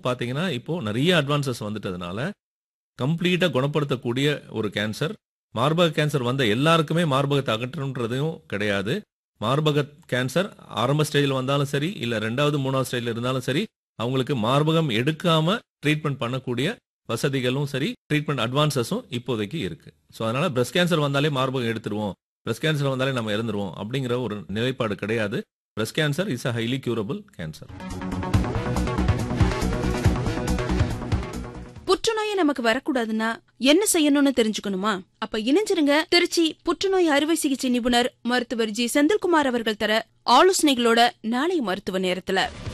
பாத்தீங்கன்னா இப்போ நிறைய அட்வான்சஸ் வந்துட்டதுனால கம்ப்ளீட்டா குணப்படுத்தக்கூடிய ஒரு கேன்சர் மார்பக கேன்சர் வந்த எல்லாருக்குமே மார்பகத்தை அகற்றணுன்றதும் கிடையாது மார்பக கேன்சர் ஆரம்ப ஸ்டேஜில் வந்தாலும் சரி இல்ல ரெண்டாவது மூணாவது ஸ்டேஜில் இருந்தாலும் சரி அவங்களுக்கு மார்பகம் எடுக்காம ட்ரீட்மெண்ட் பண்ணக்கூடிய வசதிகளும் சரி ட்ரீட்மெண்ட் அட்வான்சஸும் இப்போதைக்கு இருக்கு ஸோ அதனால பிரஸ்ட் கேன்சர் வந்தாலே மார்பகம் எடுத்துருவோம் பிரஸ்ட் கேன்சர் வந்தாலே நம்ம இறந்துருவோம் அப்படிங்கிற ஒரு நிலைப்பாடு கிடையாது breast cancer is a highly curable cancer புற்றுநோயை நமக்கு வரக்கூடாதுன்னா என்ன செய்யணும்னு தெரிஞ்சுக்கணுமா அப்ப இணைஞ்சிருங்க திருச்சி புற்றுநோய் அறுவை சிகிச்சை நிபுணர் மருத்துவர் ஜி செந்தில்குமார் அவர்கள் தர ஆலோசனைகளோட நாளை மருத்துவ நேரத்துல